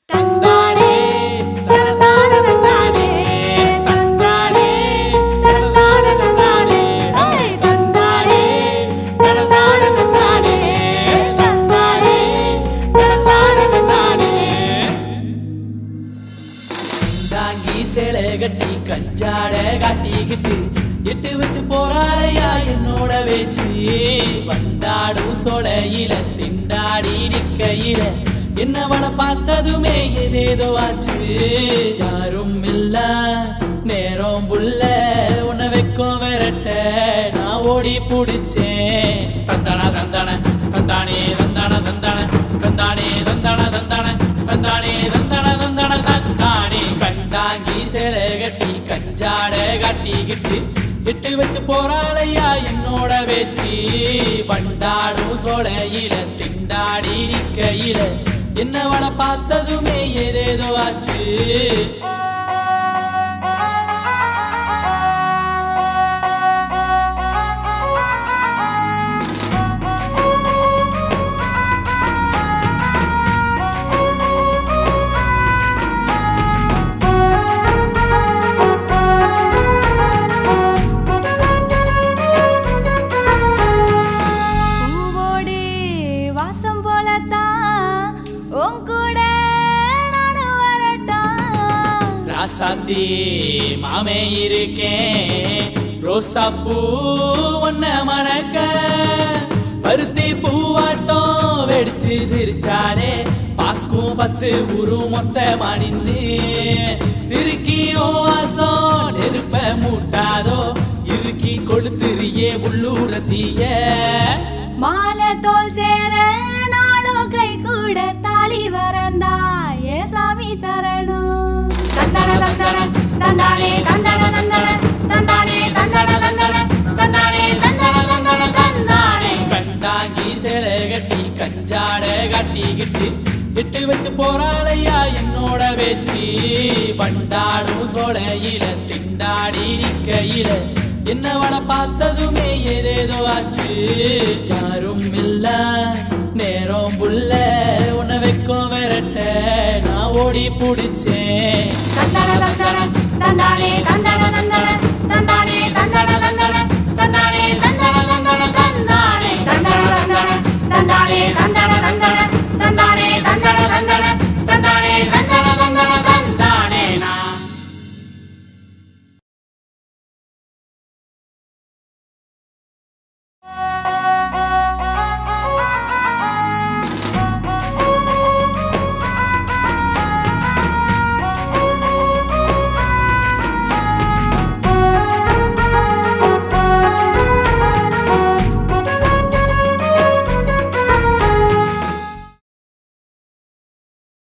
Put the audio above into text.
தந்தானே தனதான தந்தானே தந்தானே தனதான தந்தானே ஹே தந்தானே தனதான தந்தானே தந்தானே தனதான தந்தானே தாங்கி சேலை கட்டி கஞ்சாட காட்டிக்கிட்டு எட்டு வச்சு போறாளையா என்னோட வேச்சு வண்டாடும் சோலையில திண்டாடி நிக்கையில என்னவள பார்த்ததுமே ஏதேதோ ஆச்சு யாரும் இல்ல நேரம் புள்ள உன்னை வைக்கும் விரட்ட நான் ஓடி பிடிச்சேன் தந்தான தந்தான தந்தானே தந்தான தந்தான தந்தானே தந்தான தந்தான தந்தானே தந்தான தந்தான தந்தானே கண்டாங்கி சேலை கட்டி கஞ்சாட காட்டிக்கிட்டு எட்டு வச்சு போறாளையா என்னோட வேச்சி வண்டாடும் சோலையில திண்டாடி நிக்கையில என்னவள பார்த்ததுமே ஏதேதோ ஆச்சு பூவோடு வாசம் போலத்தான் உன் கூட நானும் வரட்டும் ராசாத்தி மாமே இருக்கேன் ரோசா பூ ஒன்ன மணக்க பருத்தி பூவாட்டம் வெடிச்சு சிரிச்சாரே பாக்கும் பத்து உரு மொத்த மணின்னு சிறுக்கி ஓ வாசம் நெருப்ப மூட்டாதோ இறுக்கி கொளுத்துறியே உள்ளூரத்திய மாலை தோல் சேர நாளும் கை கூட தாலி வரந்தா ஏ சாமி தரணும் தந்தன தந்தன தந்தானே தந்தன தந்தன தந்தானே தந்தன தந்தன தந்தானே தந்தன தந்தன தந்தானே கண்டாங்கி சேலை கட்டி கஞ்சாட காட்டிக்கிட்டு எட்டு வச்சு போறாளையா என்னோட வேச்சி பண்டாடும் சோலையில திண்டாடி நிக்கையில என்னவள பார்த்ததுமே ஏதேதோ ஆச்சு யாரும் இல்ல நேரம் புள்ள உன்னை வைக்கும் விரட்ட நான் ஓடி பிடிச்சேன் தந்தன தந்தன தந்தானே தந்தன